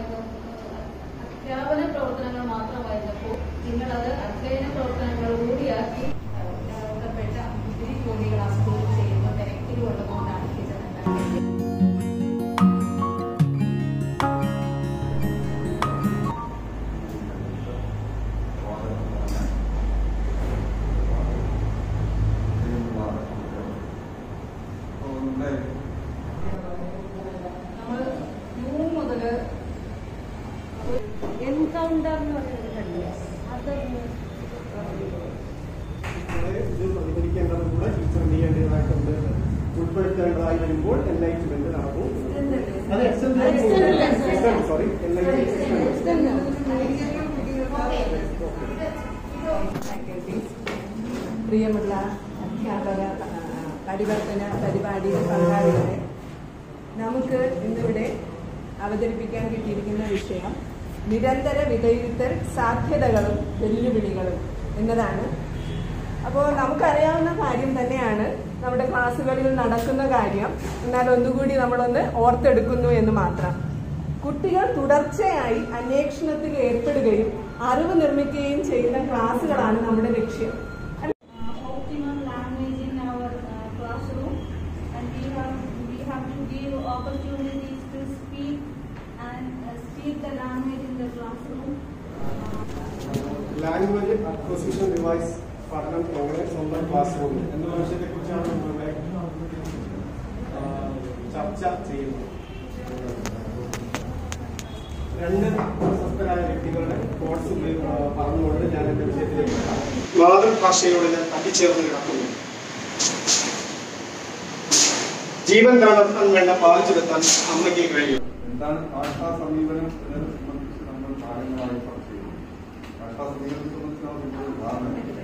അധ്യാപന പ്രവർത്തനങ്ങൾ മാത്രമായിരുന്നപ്പോൾ നിങ്ങളത് അധ്യയന പ്രവർത്തനങ്ങൾ കൂടിയാക്കി ബന്ധപ്പെട്ട ഒത്തിരി ജോലികൾ ആ സ്കൂളിൽ ചെയ്യുന്ന തിരക്കിലുള്ളതുകൊണ്ടാണ് ടീച്ചർ ഉണ്ടാക്കിയത് നമ്മൾ ജൂൺ മുതൽ എൻകൗണ്ടർ എന്ന് പറയുന്നത് കണ്ടില്ലേ അതൊന്ന് ഇത് പ്രതിഫലിക്കേണ്ടത് കൂടെ ടീച്ചർ ചെയ്യേണ്ടതായിട്ടുണ്ട് ഉൾപ്പെടുത്തേണ്ടതായി വരുമ്പോൾ എൻലൈറ്റ്മെന്റ് നടക്കും അത് എക്സ്റ്റൻഡ് സോറി പ്രിയമുള്ള അധ്യാപക ആ, പരിവർത്തന പരിപാടിയിൽ പങ്കാളികളെ നമുക്ക് ഇന്നിവിടെ അവതരിപ്പിക്കാൻ കിട്ടിയിരിക്കുന്ന വിഷയം നിരന്തര വിലയിരുത്തൽ സാധ്യതകളും വെല്ലുവിളികളും എന്നതാണ് അപ്പോൾ നമുക്കറിയാവുന്ന കാര്യം തന്നെയാണ് നമ്മുടെ ക്ലാസ്സുകളിൽ നടക്കുന്ന കാര്യം എന്നാൽ ഒന്നുകൂടി നമ്മളൊന്ന് ഓർത്തെടുക്കുന്നു എന്ന് മാത്രം കുട്ടികൾ തുടർച്ചയായി അന്വേഷണത്തിൽ ഏർപ്പെടുകയും അറിവ് നിർമ്മിക്കുകയും ചെയ്യുന്ന ക്ലാസ്സുകളാണ് നമ്മുടെ ലക്ഷ്യം uh, optimum language in our uh, classroom and we have we have to give opportunities to speak and uh, speak the language in the classroom. Language acquisition device പഠനം എങ്ങനെ സ്വന്തം ക്ലാസ് റൂമിൽ എന്ന വിഷയത്തെ കുറിച്ചാണ് നമ്മളിവിടെ ആ, ചർച്ച ചെയ്യുന്നത് രണ്ട് പ്രശസ്തരായ വ്യക്തികളുടെ കോഴ്സ് പറഞ്ഞുകൊണ്ട് ഞാൻ എന്റെ വിഷയത്തിലേക്ക് വരാം. മാതൃഭാഷയോട് ഞാൻ തട്ടിച്ചേർന്ന് കിടക്കുന്നു ജീവൻ കലർത്താൻ വേണ്ട പാൽ ചുരത്താൻ അമ്മയ്ക്ക് കഴിയും എന്താണ് ഭാഷാ സമീപനം എന്നതിനെ സംബന്ധിച്ച് നമ്മൾ കാലങ്ങളായി ചർച്ച ചെയ്യുന്നു ഭാഷാ സമീപനത്തെ സംബന്ധിച്ച് നമുക്ക് ഇപ്പോൾ ധാരണ